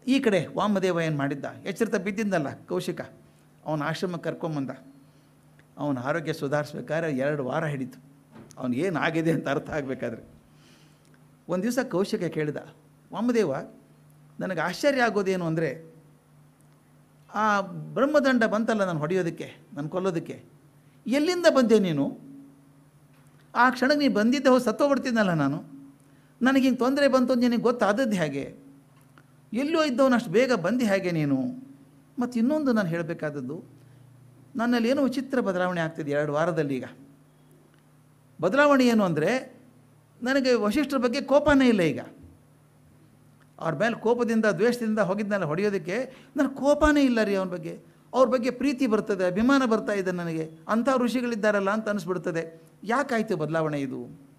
ಈ ಕಡೆ ವಾಮದೇವ ಏನು ಮಾಡಿದ್ದ ಎಚ್ಚರಿತ ಬಿದ್ದಿದ್ದಲ್ಲ ಕೌಶಿಕ ಅವನ ಆಶ್ರಮಕ್ಕೆ ಕರ್ಕೊಂಬಂದ ಅವನ ಆರೋಗ್ಯ ಸುಧಾರಿಸ್ಬೇಕಾದ್ರೆ ಎರಡು ವಾರ ಹಿಡಿತು ಅವನು ಏನಾಗಿದೆ ಅಂತ ಅರ್ಥ ಆಗಬೇಕಾದ್ರೆ ಒಂದು ದಿವಸ ಕೌಶಿಕ ಕೇಳಿದ ವಾಮದೇವ ನನಗೆ ಆಶ್ಚರ್ಯ ಆಗೋದೇನು ಅಂದರೆ ಆ ಬ್ರಹ್ಮದಂಡ ಬಂತಲ್ಲ ನಾನು ಹೊಡೆಯೋದಕ್ಕೆ ನಾನು ಕೊಲ್ಲೋದಕ್ಕೆ ಎಲ್ಲಿಂದ ಬಂದೆ ನೀನು ಆ ಕ್ಷಣಕ್ಕೆ ನೀನು ಬಂದಿದ್ದೆ ಹೋಗಿ ಸತ್ತೋಗ್ಬಿಡ್ತೀನಲ್ಲ ನಾನು ನನಗೆ ಹಿಂಗೆ ತೊಂದರೆ ಬಂತು ಅಂತ ನಿನಗೆ ಗೊತ್ತಾದದ್ದು ಹೇಗೆ ಎಲ್ಲೋ ಇದ್ದವನು ಅಷ್ಟು ಬೇಗ ಬಂದು ಹೇಗೆ ನೀನು ಮತ್ತು ಇನ್ನೊಂದು ನಾನು ಹೇಳಬೇಕಾದದ್ದು ನನ್ನಲ್ಲಿ ಏನೋ ವಿಚಿತ್ರ ಬದಲಾವಣೆ ಆಗ್ತಿದೆ ಎರಡು ವಾರದಲ್ಲಿ ಈಗ ಬದಲಾವಣೆ ಏನು ಅಂದರೆ ನನಗೆ ವಶಿಷ್ಠರ ಬಗ್ಗೆ ಕೋಪನೇ ಇಲ್ಲ ಈಗ ಅವ್ರ ಮೇಲೆ ಕೋಪದಿಂದ ದ್ವೇಷದಿಂದ ಹೋಗಿದ್ನಲ್ಲ ಹೊಡೆಯೋದಕ್ಕೆ ನನಗೆ ಕೋಪನೇ ಇಲ್ಲ ರೀ ಅವನ ಬಗ್ಗೆ ಅವ್ರ ಬಗ್ಗೆ ಪ್ರೀತಿ ಬರ್ತದೆ ಅಭಿಮಾನ ಬರ್ತಾ ಇದೆ ನನಗೆ ಅಂಥ ಋಷಿಗಳಿದ್ದಾರಲ್ಲ ಅಂತ ಅನಿಸ್ಬಿಡ್ತದೆ ಯಾಕಾಯಿತು ಬದಲಾವಣೆ ಇದು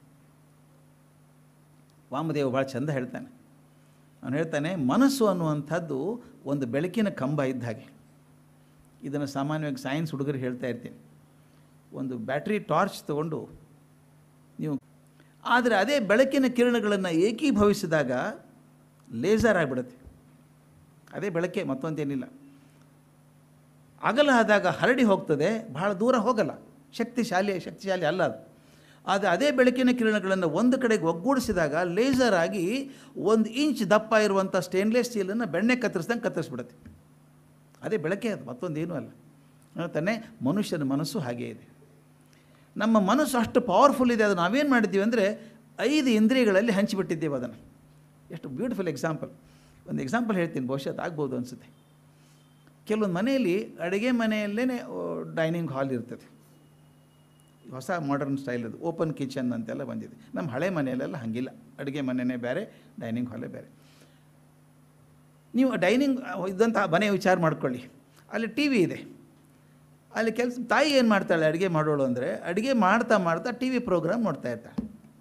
ವಾಮದೇವ ಭಾಳ ಚಂದ ಹೇಳ್ತಾನೆ ಅವನು ಹೇಳ್ತಾನೆ ಮನಸ್ಸು ಅನ್ನುವಂಥದ್ದು ಒಂದು ಬೆಳಕಿನ ಕಂಬ ಇದ್ದ ಹಾಗೆ ಇದನ್ನು ಸಾಮಾನ್ಯವಾಗಿ ಸೈನ್ಸ್ ಹುಡುಗರು ಹೇಳ್ತಾ ಇರ್ತೀನಿ ಒಂದು ಬ್ಯಾಟ್ರಿ ಟಾರ್ಚ್ ತಗೊಂಡು ನೀವು ಆದರೆ ಅದೇ ಬೆಳಕಿನ ಕಿರಣಗಳನ್ನು ಏಕೀಭವಿಸಿದಾಗ ಲೇಸರ್ ಆಗಿಬಿಡುತ್ತೆ ಅದೇ ಬೆಳಕೆ ಮತ್ತೊಂದೇನಿಲ್ಲ ಅಗಲ ಆದಾಗ ಹರಡಿ ಹೋಗ್ತದೆ ಬಹಳ ದೂರ ಹೋಗಲ್ಲ ಶಕ್ತಿಶಾಲಿ ಶಕ್ತಿಶಾಲಿ ಅಲ್ಲ ಅದು ಆದರೆ ಅದೇ ಬೆಳಕಿನ ಕಿರಣಗಳನ್ನು ಒಂದು ಕಡೆಗೆ ಒಗ್ಗೂಡಿಸಿದಾಗ ಲೇಸರ್ ಆಗಿ ಒಂದು ಇಂಚ್ ದಪ್ಪ ಇರುವಂಥ ಸ್ಟೇನ್ಲೆಸ್ ಸ್ಟೀಲನ್ನು ಬೆಣ್ಣೆ ಕತ್ತರಿಸ್ದಂಗೆ ಕತ್ತರಿಸ್ಬಿಡುತ್ತೆ ಅದೇ ಬೆಳಕೆ ಅದು ಮತ್ತೊಂದೇನೂ ಅಲ್ಲ ಹೇಳ್ತಾನೆ ಮನುಷ್ಯನ ಮನಸ್ಸು ಹಾಗೇ ಇದೆ ನಮ್ಮ ಮನಸ್ಸು ಅಷ್ಟು ಪವರ್ಫುಲ್ ಇದೆ ಅದು ನಾವೇನು ಮಾಡಿದ್ದೀವಿ ಅಂದರೆ ಐದು ಇಂದ್ರಿಯಗಳಲ್ಲಿ ಹಂಚಿಬಿಟ್ಟಿದ್ದೇವೆ ಅದನ್ನು ಎಷ್ಟು ಬ್ಯೂಟಿಫುಲ್ ಎಕ್ಸಾಂಪಲ್ ಒಂದು ಎಕ್ಸಾಂಪಲ್ ಹೇಳ್ತೀನಿ ಬಹುಶಃ ಅದು ಆಗ್ಬೋದು ಅನಿಸುತ್ತೆ ಕೆಲವೊಂದು ಮನೆಯಲ್ಲಿ ಅಡುಗೆ ಮನೆಯಲ್ಲೇ ಡೈನಿಂಗ್ ಹಾಲ್ ಇರ್ತದೆ ಹೊಸ ಮಾಡರ್ನ್ ಸ್ಟೈಲ್ ಅದು ಓಪನ್ ಕಿಚನ್ ಅಂತೆಲ್ಲ ಬಂದಿದೆ ನಮ್ಮ ಹಳೆ ಮನೆಯಲ್ಲೆಲ್ಲ ಹಾಗಿಲ್ಲ ಅಡುಗೆ ಮನೆಯೇ ಬೇರೆ ಡೈನಿಂಗ್ ಹಾಲೇ ಬೇರೆ ನೀವು ಡೈನಿಂಗ್ ಇದ್ದಂಥ ಮನೆ ವಿಚಾರ ಮಾಡ್ಕೊಳ್ಳಿ ಅಲ್ಲಿ ಟಿ ವಿ ಇದೆ ಅಲ್ಲಿ ಕೆಲಸ ತಾಯಿ ಏನು ಮಾಡ್ತಾಳೆ ಅಡುಗೆ ಮಾಡೋಳು ಅಂದರೆ ಅಡುಗೆ ಮಾಡ್ತಾ ಮಾಡ್ತಾ ಟಿ ವಿ ಪ್ರೋಗ್ರಾಮ್ ನೋಡ್ತಾ ಇರ್ತಾಳೆ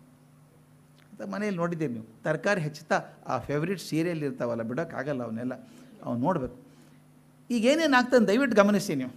ಅಂತ ಮನೇಲಿ ನೋಡಿದ್ದೀರಿ ನೀವು ತರಕಾರಿ ಹೆಚ್ಚುತ್ತಾ ಆ ಫೇವ್ರೇಟ್ ಸೀರಿಯಲ್ ಇರ್ತಾವಲ್ಲ ಬಿಡೋಕ್ಕಾಗಲ್ಲ ಅವನ್ನೆಲ್ಲ ಅವ್ನು ನೋಡಬೇಕು ಈಗ ಏನೇನು ಆಗ್ತದೆ ದಯವಿಟ್ಟು ಗಮನಿಸಿ ನೀವು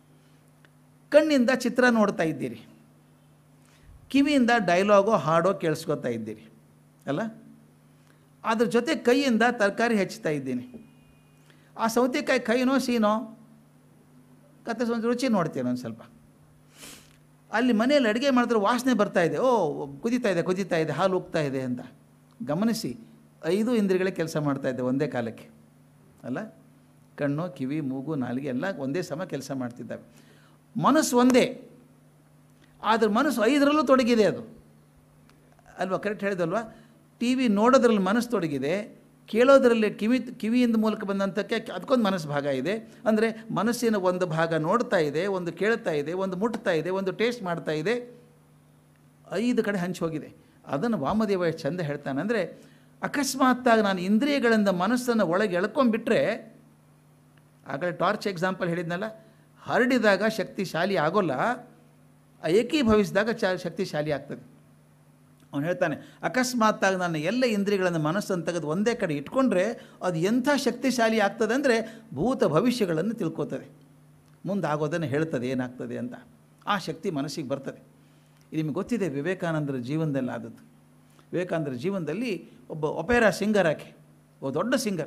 ಕಣ್ಣಿಂದ ಚಿತ್ರ ನೋಡ್ತಾ ಇದ್ದೀರಿ ಕಿವಿಯಿಂದ ಡೈಲಾಗೋ ಹಾಡೋ ಕೇಳಿಸ್ಕೊತಾ ಇದ್ದೀರಿ ಅಲ್ಲ ಅದ್ರ ಜೊತೆ ಕೈಯಿಂದ ತರಕಾರಿ ಹೆಚ್ಚುತ್ತಾ ಇದ್ದೀನಿ ಆ ಸೌತೆಕಾಯಿ ಕೈನೋ ಸೀನೋ ಕತ್ತರಿಸಿ ಒಂದು ರುಚಿ ನೋಡ್ತೀನಿ ಒಂದು ಸ್ವಲ್ಪ ಅಲ್ಲಿ ಮನೆಯಲ್ಲಿ ಅಡುಗೆ ಮಾಡಿದ್ರೆ ವಾಸನೆ ಬರ್ತಾ ಇದೆ ಓ ಕುದೀತಾ ಇದೆ ಕುದೀತಾ ಇದೆ ಹಾಲು ಉಗ್ತಾ ಇದೆ ಅಂತ ಗಮನಿಸಿ ಐದು ಇಂದ್ರಿಯಗಳೇ ಕೆಲಸ ಮಾಡ್ತಾ ಇದೆ ಒಂದೇ ಕಾಲಕ್ಕೆ ಅಲ್ಲ ಕಣ್ಣು ಕಿವಿ ಮೂಗು ನಾಲಿಗೆ ಎಲ್ಲ ಒಂದೇ ಸಮ ಕೆಲಸ ಮಾಡ್ತಿದ್ದಾವೆ ಮನಸ್ಸು ಒಂದೇ ಆದರೆ ಮನಸ್ಸು ಐದರಲ್ಲೂ ತೊಡಗಿದೆ ಅದು ಅಲ್ವಾ ಕರೆಕ್ಟ್ ಹೇಳಿದಲ್ವಾ ಟಿ ವಿ ನೋಡೋದ್ರಲ್ಲಿ ಮನಸ್ಸು ತೊಡಗಿದೆ ಕೇಳೋದ್ರಲ್ಲಿ ಕಿವಿ ಕಿವಿಯಿಂದ ಮೂಲಕ ಬಂದಂಥಕ್ಕೆ ಅದಕ್ಕೊಂದು ಮನಸ್ಸು ಭಾಗ ಇದೆ ಅಂದರೆ ಮನಸ್ಸಿನ ಒಂದು ಭಾಗ ನೋಡ್ತಾ ಇದೆ ಒಂದು ಕೇಳ್ತಾ ಇದೆ ಒಂದು ಮುಟ್ತಾ ಇದೆ ಒಂದು ಟೇಸ್ಟ್ ಮಾಡ್ತಾ ಇದೆ ಐದು ಕಡೆ ಹಂಚಿ ಹೋಗಿದೆ ಅದನ್ನು ವಾಮದೇವ ಎಷ್ಟು ಚಂದ ಹೇಳ್ತಾನೆ ಅಂದರೆ ಅಕಸ್ಮಾತ್ತಾಗಿ ನಾನು ಇಂದ್ರಿಯಗಳಿಂದ ಮನಸ್ಸನ್ನು ಒಳಗೆ ಎಳ್ಕೊಂಡ್ಬಿಟ್ರೆ ಆಗಲೇ ಟಾರ್ಚ್ ಎಕ್ಸಾಂಪಲ್ ಹೇಳಿದ್ನಲ್ಲ ಹರಡಿದಾಗ ಶಕ್ತಿಶಾಲಿ ಆಗೋಲ್ಲ ಆ ಏಕೀಭವಿಸಿದಾಗ ಚ ಶಕ್ತಿಶಾಲಿ ಆಗ್ತದೆ ಅವನು ಹೇಳ್ತಾನೆ ಅಕಸ್ಮಾತ್ತಾಗಿ ನಾನು ಎಲ್ಲ ಇಂದ್ರಿಯಗಳನ್ನು ಮನಸ್ಸನ್ನು ತೆಗೆದು ಒಂದೇ ಕಡೆ ಇಟ್ಕೊಂಡ್ರೆ ಅದು ಎಂಥ ಶಕ್ತಿಶಾಲಿ ಆಗ್ತದೆ ಅಂದರೆ ಭೂತ ಭವಿಷ್ಯಗಳನ್ನು ತಿಳ್ಕೊತದೆ ಮುಂದೆ ಆಗೋದನ್ನು ಹೇಳ್ತದೆ ಏನಾಗ್ತದೆ ಅಂತ ಆ ಶಕ್ತಿ ಮನಸ್ಸಿಗೆ ಬರ್ತದೆ ಇದು ನಿಮಗೆ ಗೊತ್ತಿದೆ ವಿವೇಕಾನಂದರ ಜೀವನದಲ್ಲಿ ಆದದ್ದು ವಿವೇಕಾನಂದರ ಜೀವನದಲ್ಲಿ ಒಬ್ಬ ಒಪೇರಾ ಸಿಂಗರ್ ಆಕೆ ಒಬ್ಬ ದೊಡ್ಡ ಸಿಂಗರ್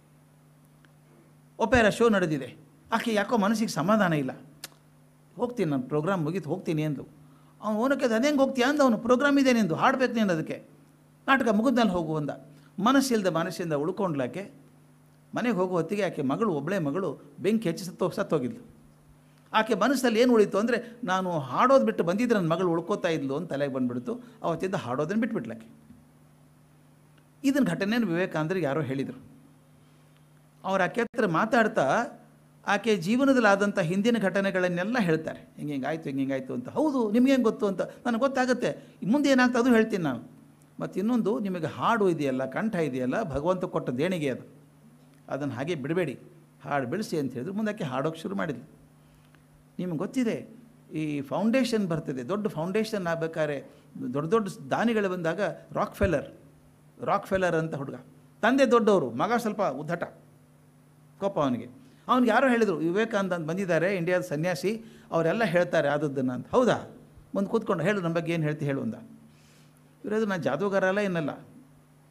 ಒಪೇರಾ ಶೋ ನಡೆದಿದೆ ಆಕೆ ಯಾಕೋ ಮನಸ್ಸಿಗೆ ಸಮಾಧಾನ ಇಲ್ಲ ಹೋಗ್ತೀನಿ ನಾನು ಪ್ರೋಗ್ರಾಮ್ ಮುಗೀತು ಹೋಗ್ತೀನಿ ಅಂದು ಅವನು ಓನಕ್ಕೆ ಅದು ಹೆಂಗೆ ಹೋಗ್ತೀಯ ಅಂದ ಅವನು ಪ್ರೋಗ್ರಾಮ್ ಇದೆ ನಿಂದು ಹಾಡ್ಬೇಕು ನೀನು ಅದಕ್ಕೆ ನಾಟಕ ಮುಗಿದ್ಮೇಲೆ ಹೋಗು ಅಂದ ಮನಸ್ಸಿಲ್ಲದೆ ಮನಸ್ಸಿಂದ ಉಳ್ಕೊಂಡ್ಲಾಕೆ ಮನೆಗೆ ಹೋಗೋ ಹೊತ್ತಿಗೆ ಆಕೆ ಮಗಳು ಒಬ್ಬಳೇ ಮಗಳು ಬೆಂಕಿ ಹೆಚ್ಚಿ ಸತ್ತು ಸತ್ತೋಗಿದ್ಲು ಆಕೆ ಮನಸ್ಸಲ್ಲಿ ಏನು ಉಳಿತು ಅಂದರೆ ನಾನು ಹಾಡೋದು ಬಿಟ್ಟು ಬಂದಿದ್ರೆ ನನ್ನ ಮಗಳು ಉಳ್ಕೋತಾ ಇದ್ಲು ಅಂತ ತಲೆಗೆ ಬಂದುಬಿಡ್ತು ಅವತ್ತಿಂದ ಹಾಡೋದನ್ನು ಬಿಟ್ಬಿಟ್ಲಾಕೆ ಇದನ್ನ ಘಟನೆಯನ್ನು ವಿವೇಕಾನಂದರಿಗೆ ಯಾರೋ ಹೇಳಿದರು ಅವ್ರು ಆಕೆ ಹತ್ರ ಮಾತಾಡ್ತಾ ಆಕೆ ಜೀವನದಲ್ಲಿ ಆದಂಥ ಹಿಂದಿನ ಘಟನೆಗಳನ್ನೆಲ್ಲ ಹೇಳ್ತಾರೆ ಹಿಂಗೆ ಹಿಂಗಾಯ್ತು ಹಿಂಗೆ ಹಿಂಗಾಯ್ತು ಅಂತ ಹೌದು ನಿಮ್ಗೇನು ಗೊತ್ತು ಅಂತ ನನಗೆ ಗೊತ್ತಾಗುತ್ತೆ ಮುಂದೆ ಏನಾಗ್ತದೆ ಅದು ಹೇಳ್ತೀನಿ ನಾನು ಮತ್ತು ಇನ್ನೊಂದು ನಿಮಗೆ ಹಾಡು ಇದೆಯಲ್ಲ ಕಂಠ ಇದೆಯಲ್ಲ ಭಗವಂತ ಕೊಟ್ಟ ದೇಣಿಗೆ ಅದು ಅದನ್ನು ಹಾಗೆ ಬಿಡಬೇಡಿ ಹಾಡು ಬೆಳೆಸಿ ಅಂತ ಹೇಳಿದ್ರು ಮುಂದಕ್ಕೆ ಹಾಡೋಕ್ಕೆ ಶುರು ಮಾಡಿದ್ಲು ನಿಮಗೆ ಗೊತ್ತಿದೆ ಈ ಫೌಂಡೇಶನ್ ಬರ್ತದೆ ದೊಡ್ಡ ಫೌಂಡೇಶನ್ ಆಗಬೇಕಾದ್ರೆ ದೊಡ್ಡ ದೊಡ್ಡ ದಾನಿಗಳು ಬಂದಾಗ ರಾಕ್ ಫೆಲ್ಲರ್ ರಾಕ್ ಫೆಲ್ಲರ್ ಅಂತ ಹುಡುಗ ತಂದೆ ದೊಡ್ಡವರು ಮಗ ಸ್ವಲ್ಪ ಉದ್ದಟ ಕೋಪ ಅವನಿಗೆ ಅವ್ನಿಗೆ ಯಾರೋ ಹೇಳಿದರು ವಿವೇಕಾನಂದ ಅಂತ ಬಂದಿದ್ದಾರೆ ಇಂಡಿಯಾದ ಸನ್ಯಾಸಿ ಅವರೆಲ್ಲ ಹೇಳ್ತಾರೆ ಆದದ್ದನ್ನು ಅಂತ ಹೌದಾ ಮುಂದೆ ಕೂತ್ಕೊಂಡು ಹೇಳು ನಮ್ಮ ಬಗ್ಗೆ ಏನು ಹೇಳ್ತಿ ಹೇಳು ಅಂದ ಇವರದು ನಾನು ಜಾದೂಗಾರ ಅಲ್ಲ ಏನಲ್ಲ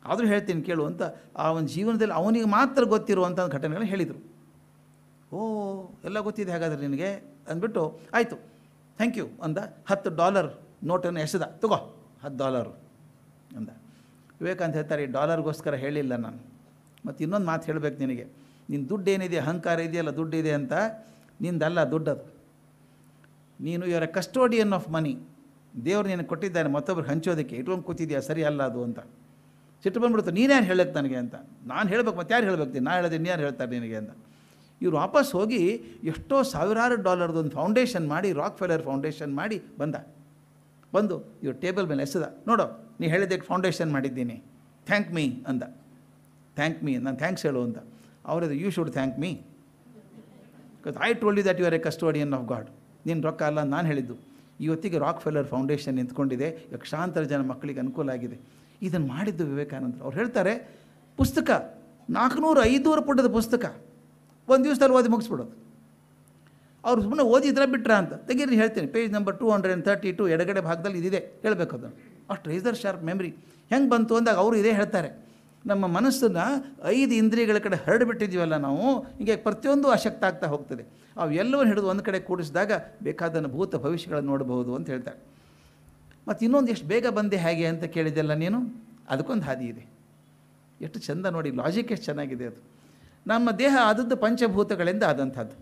ಆದರೂ ಹೇಳ್ತೀನಿ ಕೇಳು ಅಂತ ಆ ಒಂದು ಜೀವನದಲ್ಲಿ ಅವನಿಗೆ ಮಾತ್ರ ಗೊತ್ತಿರುವಂಥ ಘಟನೆಗಳನ್ನ ಹೇಳಿದರು ಓ ಎಲ್ಲ ಗೊತ್ತಿದೆ ಹಾಗಾದ್ರೆ ನಿನಗೆ ಅಂದ್ಬಿಟ್ಟು ಆಯಿತು ಥ್ಯಾಂಕ್ ಯು ಅಂದ ಹತ್ತು ಡಾಲರ್ ನೋಟನ್ನು ಎಸೆದ ತಗೋ ಹತ್ತು ಡಾಲರು ಅಂದ ವಿವೇಕಾನಂದ ಹೇಳ್ತಾರೆ ಈ ಡಾಲರ್ಗೋಸ್ಕರ ಹೇಳಿಲ್ಲ ನಾನು ಮತ್ತು ಇನ್ನೊಂದು ಮಾತು ಹೇಳಬೇಕು ನಿನಗೆ ನಿನ್ನ ದುಡ್ಡು ಏನಿದೆ ಅಹಂಕಾರ ಇದೆಯಲ್ಲ ದುಡ್ಡು ಇದೆ ಅಂತ ನಿಂದಲ್ಲ ದುಡ್ಡದು ನೀನು ಇವರ ಕಸ್ಟೋಡಿಯನ್ ಆಫ್ ಮನಿ ದೇವ್ರು ನಿನಗೆ ಕೊಟ್ಟಿದ್ದಾನೆ ಮತ್ತೊಬ್ರು ಹಂಚೋದಕ್ಕೆ ಇಟ್ಕೊಂಡು ಕೂತಿದ್ಯಾ ಸರಿ ಅಲ್ಲ ಅದು ಅಂತ ಸಿಟ್ಟು ಬಂದ್ಬಿಡ್ತು ನೀನ್ಯಾರು ಹೇಳಕ್ಕೆ ನನಗೆ ಅಂತ ನಾನು ಹೇಳ್ಬೇಕು ಮತ್ತೆ ಯಾರು ಹೇಳ್ಬೇಕು ನಾ ಹೇಳೋದು ಇನ್ಯಾರು ಹೇಳ್ತಾರೆ ನಿನಗೆ ಅಂತ ಇವ್ರು ವಾಪಸ್ ಹೋಗಿ ಎಷ್ಟೋ ಸಾವಿರಾರು ಡಾಲರ್ದು ಒಂದು ಫೌಂಡೇಶನ್ ಮಾಡಿ ರಾಕ್ ಫೆಲರ್ ಫೌಂಡೇಶನ್ ಮಾಡಿ ಬಂದ ಬಂದು ಇವ್ರು ಟೇಬಲ್ ಮೇಲೆ ಎಸೆದ ನೋಡು ನೀ ಹೇಳಿದ್ದಕ್ಕೆ ಫೌಂಡೇಶನ್ ಮಾಡಿದ್ದೀನಿ ಥ್ಯಾಂಕ್ ಮೀ ಅಂದ ಥ್ಯಾಂಕ್ ಮೀ ನಾನು ಥ್ಯಾಂಕ್ಸ್ ಹೇಳು ಅಂತ ಅವರದು you should thank me because I told you that you are a custodian of God ನೀನು ರೊಕ್ಕ ಅಲ್ಲ ನಾನು ಹೇಳಿದ್ದು ಇವತ್ತಿಗೆ ರಾಕ್ ಫೆಲ್ಲರ್ ಫೌಂಡೇಶನ್ ನಿಂತ್ಕೊಂಡಿದೆ ಲಕ್ಷಾಂತರ ಜನ ಮಕ್ಕಳಿಗೆ ಅನುಕೂಲ ಆಗಿದೆ ಇದನ್ನು ಮಾಡಿದ್ದು ವಿವೇಕಾನಂದರು ಅವ್ರು ಹೇಳ್ತಾರೆ ಪುಸ್ತಕ ನಾಲ್ಕುನೂರು ಐದುನೂರು ಪುಟದ ಪುಸ್ತಕ ಒಂದು ದಿವಸದಲ್ಲಿ ಓದಿ ಮುಗಿಸ್ಬಿಡೋದು ಅವ್ರು ಸುಮ್ಮನೆ ಓದಿದ್ರೆ ಬಿಟ್ರ ಅಂತ ತೆಗೀರಿ ಹೇಳ್ತೀನಿ page number two hundred and thirty two ಎಡಗಡೆ ಭಾಗದಲ್ಲಿ ಇದಿದೆ ಹೇಳಬೇಕು ಅದನ್ನು ಅಷ್ಟು ರೇಸರ್ ಶಾರ್ಪ್ ಮೆಮ್ರಿ ಹೆಂಗೆ ಬಂತು ಅಂದಾಗ ಅವರು ಇದೇ ಹೇಳ್ತಾರೆ ನಮ್ಮ ಮನಸ್ಸನ್ನು ಐದು ಇಂದ್ರಿಯಗಳ ಕಡೆ ಹರಡಿಬಿಟ್ಟಿದ್ದೀವಲ್ಲ ನಾವು ಹೀಗೆ ಪ್ರತಿಯೊಂದು ಅಶಕ್ತ ಆಗ್ತಾ ಹೋಗ್ತದೆ ಅವೆಲ್ಲವನ್ನು ಹಿಡಿದು ಒಂದು ಕಡೆ ಕೂಡಿಸಿದಾಗ ಬೇಕಾದನ್ನು ಭೂತ ಭವಿಷ್ಯಗಳನ್ನು ನೋಡಬಹುದು ಅಂತ ಹೇಳ್ತಾರೆ ಮತ್ತು ಇನ್ನೊಂದು ಎಷ್ಟು ಬೇಗ ಬಂದೆ ಹೇಗೆ ಅಂತ ಕೇಳಿದೆಲ್ಲ ನೀನು ಅದಕ್ಕೊಂದು ಹಾದಿ ಇದೆ ಎಷ್ಟು ಚಂದ ನೋಡಿ ಲಾಜಿಕ್ ಎಷ್ಟು ಚೆನ್ನಾಗಿದೆ ಅದು ನಮ್ಮ ದೇಹ ಆದದ್ದು ಪಂಚಭೂತಗಳಿಂದ ಆದಂಥದ್ದು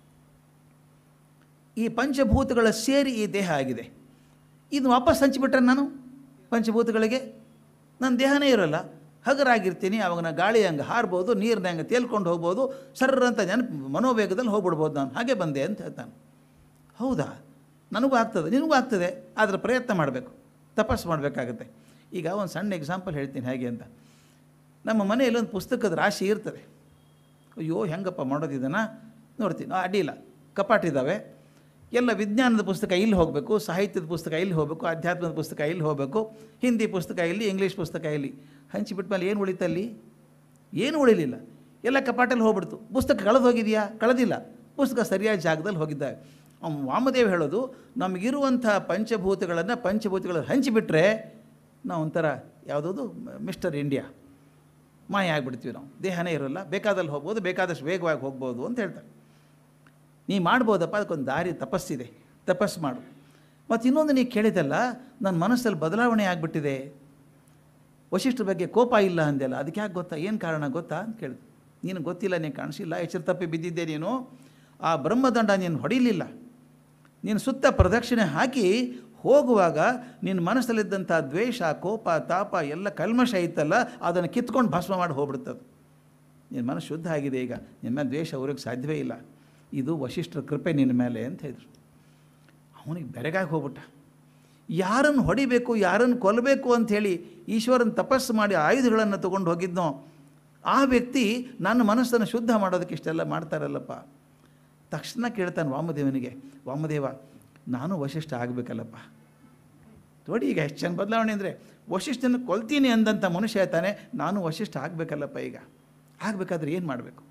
ಈ ಪಂಚಭೂತಗಳ ಸೇರಿ ಈ ದೇಹ ಆಗಿದೆ ಇದು ವಾಪಸ್ ಹಂಚಿಬಿಟ್ರೆ ನಾನು ಪಂಚಭೂತಗಳಿಗೆ ನನ್ನ ದೇಹನೇ ಇರೋಲ್ಲ ಹಗರಾಗಿರ್ತೀನಿ ಅವಾಗ ನಾನು ಗಾಳಿ ಹಂಗೆ ಹಾರ್ಬೋದು ನೀರಿನ ಹಂಗೆ ತೇಲ್ಕೊಂಡು ಹೋಗ್ಬೋದು ಸರ್ರ ಅಂತ ನೆನಪು ಮನೋವೇಗದಲ್ಲಿ ಹೋಗ್ಬಿಡ್ಬೋದು ನಾನು ಹಾಗೆ ಬಂದೆ ಅಂತ ಹೇಳ್ತಾನೆ ಹೌದಾ ನನಗೂ ಆಗ್ತದೆ ನಿನಗೂ ಆಗ್ತದೆ ಆದರೆ ಪ್ರಯತ್ನ ಮಾಡಬೇಕು ತಪಸ್ಸು ಮಾಡಬೇಕಾಗತ್ತೆ ಈಗ ಒಂದು ಸಣ್ಣ ಎಕ್ಸಾಂಪಲ್ ಹೇಳ್ತೀನಿ ಹೇಗೆ ಅಂತ ನಮ್ಮ ಮನೆಯಲ್ಲಿ ಒಂದು ಪುಸ್ತಕದ ರಾಶಿ ಇರ್ತದೆ ಅಯ್ಯೋ ಹೆಂಗಪ್ಪ ಮಾಡೋದು ಇದನ್ನು ನೋಡ್ತೀನಿ ಅಡ್ಡಿಲ್ಲ ಕಪಾಟಿದ್ದಾವೆ ಎಲ್ಲ ವಿಜ್ಞಾನದ ಪುಸ್ತಕ ಇಲ್ಲಿ ಹೋಗಬೇಕು ಸಾಹಿತ್ಯದ ಪುಸ್ತಕ ಇಲ್ಲಿ ಹೋಗಬೇಕು ಅಧ್ಯಾತ್ಮದ ಪುಸ್ತಕ ಇಲ್ಲಿ ಹೋಗಬೇಕು ಹಿಂದಿ ಪುಸ್ತಕ ಇಲ್ಲಿ ಇಂಗ್ಲೀಷ್ ಪುಸ್ತಕ ಇಲ್ಲಿ ಹಂಚಿಬಿಟ್ಟ ಮೇಲೆ ಏನು ಉಳಿತಲ್ಲಿ ಏನು ಉಳಿಲಿಲ್ಲ ಎಲ್ಲ ಕಪಾಟಲ್ಲಿ ಹೋಗ್ಬಿಡ್ತು ಪುಸ್ತಕ ಕಳೆದು ಹೋಗಿದೆಯಾ ಕಳೆದಿಲ್ಲ ಪುಸ್ತಕ ಸರಿಯಾದ ಜಾಗದಲ್ಲಿ ಹೋಗಿದ್ದಾವೆ ಅವ್ನು ವಾಮದೇವ್ ಹೇಳೋದು ನಮಗಿರುವಂಥ ಪಂಚಭೂತಗಳನ್ನು ಪಂಚಭೂತಗಳನ್ನು ಹಂಚಿಬಿಟ್ರೆ ನಾವು ಒಂಥರ ಯಾವುದದು ಮಿಸ್ಟರ್ ಇಂಡಿಯಾ ಮಾಯ ಆಗಿಬಿಡ್ತೀವಿ ನಾವು ದೇಹನೇ ಇರೋಲ್ಲ ಬೇಕಾದಲ್ಲಿ ಹೋಗ್ಬೋದು ಬೇಕಾದಷ್ಟು ವೇಗವಾಗಿ ಹೋಗ್ಬೋದು ಅಂತ ಹೇಳ್ತಾರೆ ನೀ ಮಾಡ್ಬೋದಪ್ಪ ಅದಕ್ಕೊಂದು ದಾರಿ ತಪಸ್ಸಿದೆ ತಪಸ್ಸು ಮಾಡು ಮತ್ತು ಇನ್ನೊಂದು ನೀ ಕೇಳಿದಲ್ಲ ನನ್ನ ಮನಸ್ಸಲ್ಲಿ ಬದಲಾವಣೆ ಆಗಿಬಿಟ್ಟಿದೆ ವಶಿಷ್ಠರ ಬಗ್ಗೆ ಕೋಪ ಇಲ್ಲ ಅಂದೆಲ್ಲ ಅದಕ್ಕೆ ಯಾಕೆ ಗೊತ್ತಾ ಏನು ಕಾರಣ ಗೊತ್ತಾ ಅಂತ ಕೇಳಿದ್ರು ನೀನು ಗೊತ್ತಿಲ್ಲ ನೀನು ಕಾಣಿಸಿಲ್ಲ ಎಚ್ಚರ ತಪ್ಪಿ ಬಿದ್ದಿದ್ದೆ ನೀನು ಆ ಬ್ರಹ್ಮದಂಡ ನೀನು ಹೊಡಿಲಿಲ್ಲ ನೀನು ಸುತ್ತ ಪ್ರದಕ್ಷಿಣೆ ಹಾಕಿ ಹೋಗುವಾಗ ನಿನ್ನ ಮನಸ್ಸಲ್ಲಿದ್ದಂಥ ದ್ವೇಷ ಕೋಪ ತಾಪ ಎಲ್ಲ ಕಲ್ಮಶ ಇತ್ತಲ್ಲ ಅದನ್ನು ಕಿತ್ಕೊಂಡು ಭಸ್ಮ ಮಾಡಿ ಹೋಗ್ಬಿಡ್ತದೆ ನಿನ್ನ ಮನಸ್ಸು ಶುದ್ಧ ಆಗಿದೆ ಈಗ ನಿನ್ನ ಮೇಲೆ ದ್ವೇಷ ಅವ್ರಿಗೆ ಸಾಧ್ಯವೇ ಇಲ್ಲ ಇದು ವಶಿಷ್ಠರ ಕೃಪೆ ನಿನ್ನ ಮೇಲೆ ಅಂತ ಹೇಳಿದ್ರು ಅವನಿಗೆ ಬೆರಗಾಗಿ ಹೋಗ್ಬಿಟ್ಟ ಯಾರನ್ನು ಹೊಡಿಬೇಕು ಯಾರನ್ನು ಕೊಲ್ಲಬೇಕು ಅಂಥೇಳಿ ಈಶ್ವರನ ತಪಸ್ಸು ಮಾಡಿ ಆಯುಧಗಳನ್ನು ತೊಗೊಂಡು ಹೋಗಿದ್ನೋ ಆ ವ್ಯಕ್ತಿ ನನ್ನ ಮನಸ್ಸನ್ನು ಶುದ್ಧ ಮಾಡೋದಕ್ಕೆ ಇಷ್ಟೆಲ್ಲ ಮಾಡ್ತಾರಲ್ಲಪ್ಪ ತಕ್ಷಣ ಕೇಳ್ತಾನೆ ವಾಮದೇವನಿಗೆ ವಾಮದೇವ ನಾನು ವಶಿಷ್ಠ ಆಗಬೇಕಲ್ಲಪ್ಪ ನೋಡಿ ಈಗ ಎಷ್ಟು ಚೆನ್ನ ಬದಲಾವಣೆ ಅಂದರೆ ವಶಿಷ್ಠನ ಕೊಲ್ತೀನಿ ಅಂದಂಥ ಮನುಷ್ಯ ಹೇಳ್ತಾನೆ ನಾನು ವಶಿಷ್ಠ ಆಗಬೇಕಲ್ಲಪ್ಪ ಈಗ ಆಗಬೇಕಾದ್ರೆ ಏನು ಮಾಡಬೇಕು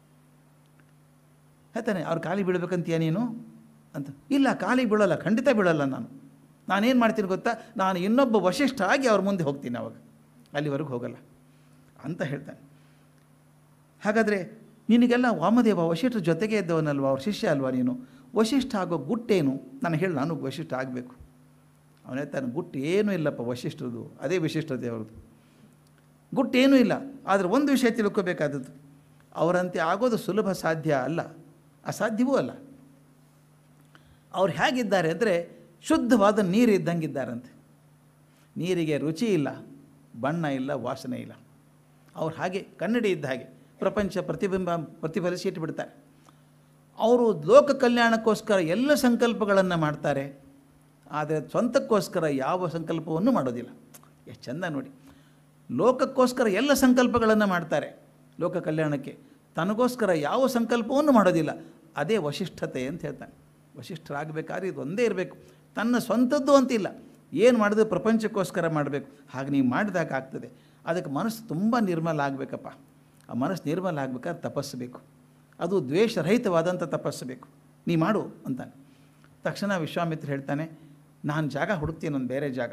ಹೇಳ್ತಾನೆ ಅವ್ರು ಕಾಲಿಗೆ ಬೀಳ್ಬೇಕಂತೀಯ ನೀನು ಅಂತ ಇಲ್ಲ ಕಾಲಿಗೆ ಬೀಳಲ್ಲ ಖಂಡಿತ ಬೀಳಲ್ಲ ನಾನು ನಾನೇನು ಮಾಡ್ತೀನಿ ಗೊತ್ತಾ ನಾನು ಇನ್ನೊಬ್ಬ ವಶಿಷ್ಠ ಆಗಿ ಅವ್ರ ಮುಂದೆ ಹೋಗ್ತೀನಿ ಅವಾಗ ಅಲ್ಲಿವರೆಗೂ ಹೋಗಲ್ಲ ಅಂತ ಹೇಳ್ತಾನೆ ಹಾಗಾದರೆ ನಿನಗೆಲ್ಲ ವಾಮದೇವ ವಶಿಷ್ಠರ ಜೊತೆಗೆ ಇದ್ದವನಲ್ವ ಅವ್ರ ಶಿಷ್ಯ ಅಲ್ವಾ ನೀನು ವಶಿಷ್ಠ ಆಗೋ ಗುಟ್ಟೇನು ನಾನು ಹೇಳಿ ನಾನು ವಶಿಷ್ಠ ಆಗಬೇಕು ಅವನು ಹೇಳ್ತಾನೆ ಗುಟ್ಟು ಏನೂ ಇಲ್ಲಪ್ಪ ವಶಿಷ್ಠರದು ಅದೇ ವಿಶಿಷ್ಟತೆ ಅವ್ರದ್ದು ಗುಟ್ಟೇನೂ ಇಲ್ಲ ಆದರೆ ಒಂದು ವಿಷಯ ತಿಳ್ಕೋಬೇಕಾದದ್ದು ಅವರಂತೆ ಆಗೋದು ಸುಲಭ ಸಾಧ್ಯ ಅಲ್ಲ ಅಸಾಧ್ಯವೂ ಅಲ್ಲ ಅವ್ರು ಹೇಗಿದ್ದಾರೆ ಅಂದರೆ ಶುದ್ಧವಾದ ನೀರು ಇದ್ದಂಗಿದ್ದಾರಂತೆ ನೀರಿಗೆ ರುಚಿ ಇಲ್ಲ ಬಣ್ಣ ಇಲ್ಲ ವಾಸನೆ ಇಲ್ಲ ಅವ್ರು ಹಾಗೆ ಕನ್ನಡಿ ಇದ್ದ ಹಾಗೆ ಪ್ರಪಂಚ ಪ್ರತಿಬಿಂಬ ಪ್ರತಿಫಲಿಸಿ ಇಟ್ಬಿಡ್ತಾರೆ ಅವರು ಲೋಕ ಕಲ್ಯಾಣಕ್ಕೋಸ್ಕರ ಎಲ್ಲ ಸಂಕಲ್ಪಗಳನ್ನು ಮಾಡ್ತಾರೆ ಆದರೆ ಸ್ವಂತಕ್ಕೋಸ್ಕರ ಯಾವ ಸಂಕಲ್ಪವನ್ನು ಮಾಡೋದಿಲ್ಲ ಎಷ್ಟು ಚಂದ ನೋಡಿ ಲೋಕಕ್ಕೋಸ್ಕರ ಎಲ್ಲ ಸಂಕಲ್ಪಗಳನ್ನು ಮಾಡ್ತಾರೆ ಲೋಕ ಕಲ್ಯಾಣಕ್ಕೆ ತನಗೋಸ್ಕರ ಯಾವ ಸಂಕಲ್ಪವನ್ನು ಮಾಡೋದಿಲ್ಲ ಅದೇ ವಶಿಷ್ಠತೆ ಅಂತ ಹೇಳ್ತಾನೆ ವಶಿಷ್ಠರಾಗಬೇಕಾದ್ರೆ ಇದು ಒಂದೇ ಇರಬೇಕು ತನ್ನ ಸ್ವಂತದ್ದು ಅಂತಿಲ್ಲ ಏನು ಮಾಡಿದ್ರೆ ಪ್ರಪಂಚಕ್ಕೋಸ್ಕರ ಮಾಡಬೇಕು ಹಾಗೆ ನೀವು ಮಾಡಿದಾಗ ಆಗ್ತದೆ ಅದಕ್ಕೆ ಮನಸ್ಸು ತುಂಬ ನಿರ್ಮಲ ಆಗಬೇಕಪ್ಪ ಆ ಮನಸ್ಸು ನಿರ್ಮಲ ಆಗಬೇಕಾದ್ರೆ ತಪಸ್ಸಬೇಕು ಅದು ದ್ವೇಷರಹಿತವಾದಂಥ ತಪಸ್ಸಬೇಕು ನೀ ಮಾಡು ಅಂತಾನೆ ತಕ್ಷಣ ವಿಶ್ವಾಮಿತ್ರ ಹೇಳ್ತಾನೆ ನಾನು ಜಾಗ ಹುಡುಕ್ತೀನಿ ಒಂದು ಬೇರೆ ಜಾಗ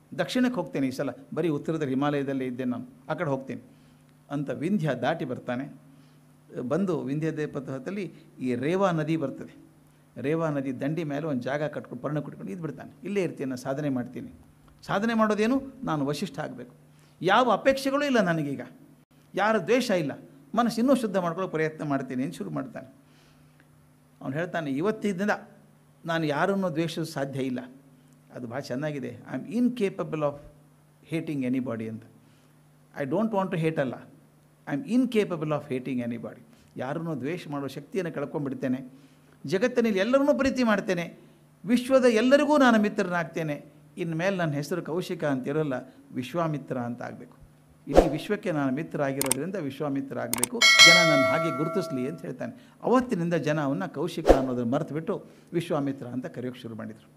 ದಕ್ಷಿಣಕ್ಕೆ ಹೋಗ್ತೇನೆ ಈ ಸಲ ಬರೀ ಉತ್ತರದ ಹಿಮಾಲಯದಲ್ಲೇ ಇದ್ದೆ ನಾನು ಆ ಕಡೆ ಹೋಗ್ತೇನೆ ಅಂತ ವಿಂಧ್ಯ ದಾಟಿ ಬರ್ತಾನೆ ಬಂದು ವಿಂಧ್ಯ ದೇಪಥದಲ್ಲಿ ಈ ರೇವಾ ನದಿ ಬರ್ತದೆ ರೇವಾ ನದಿ ದಂಡಿ ಮೇಲೆ ಒಂದು ಜಾಗ ಕಟ್ಕೊಂಡು ಪರ್ಣ ಕಟ್ಕೊಂಡು ಇದ್ದು ಬಿಡ್ತಾನೆ ಇಲ್ಲೇ ಇರ್ತೀನಿ ನಾನು ಸಾಧನೆ ಮಾಡ್ತೀನಿ ಸಾಧನೆ ಮಾಡೋದೇನು ನಾನು ವಶಿಷ್ಠ ಆಗಬೇಕು ಯಾವ ಅಪೇಕ್ಷೆಗಳೂ ಇಲ್ಲ ನನಗೀಗ ಯಾರ ದ್ವೇಷ ಇಲ್ಲ ಮನಸ್ಸು ಇನ್ನೂ ಶುದ್ಧ ಮಾಡ್ಕೊಳ್ಳೋ ಪ್ರಯತ್ನ ಮಾಡ್ತೀನಿ ಅಂತ ಶುರು ಮಾಡ್ತಾನೆ ಅವನು ಹೇಳ್ತಾನೆ ಇವತ್ತಿನಿಂದ ನಾನು ಯಾರನ್ನೂ ದ್ವೇಷಿಸಲು ಸಾಧ್ಯ ಇಲ್ಲ ಅದು ಭಾಳ ಚೆನ್ನಾಗಿದೆ I am incapable of hating anybody ಅಂತ I don't want to hate ಅಲ್ಲ I am incapable of hating anybody ಯಾರನ್ನೂ ದ್ವೇಷ ಮಾಡೋ ಶಕ್ತಿಯನ್ನು ಕಳ್ಕೊಂಡ್ಬಿಡ್ತೇನೆ ಜಗತ್ತಿನಲ್ಲಿ ಎಲ್ಲರನ್ನೂ ಪ್ರೀತಿ ಮಾಡ್ತೇನೆ ವಿಶ್ವದ ಎಲ್ಲರಿಗೂ ನಾನು ಮಿತ್ರನಾಗ್ತೇನೆ ಇನ್ಮೇಲೆ ನನ್ನ ಹೆಸರು ಕೌಶಿಕ ಅಂತಿರೋಲ್ಲ ವಿಶ್ವಾಮಿತ್ರ ಅಂತ ಆಗಬೇಕು ಇಡೀ ವಿಶ್ವಕ್ಕೆ ನಾನು ಮಿತ್ರ ಆಗಿರೋದ್ರಿಂದ ವಿಶ್ವಾಮಿತ್ರ ಆಗಬೇಕು ಜನ ನನ್ನ ಹಾಗೆ ಗುರುತಿಸ್ಲಿ ಅಂತ ಹೇಳ್ತಾನೆ ಅವತ್ತಿನಿಂದ ಜನ ಅವನ್ನ ಕೌಶಿಕ ಅನ್ನೋದನ್ನು ಮರೆತು ಬಿಟ್ಟು ವಿಶ್ವಾಮಿತ್ರ ಅಂತ ಕರೆಯೋಕ್ಕೆ ಶುರು ಮಾಡಿದರು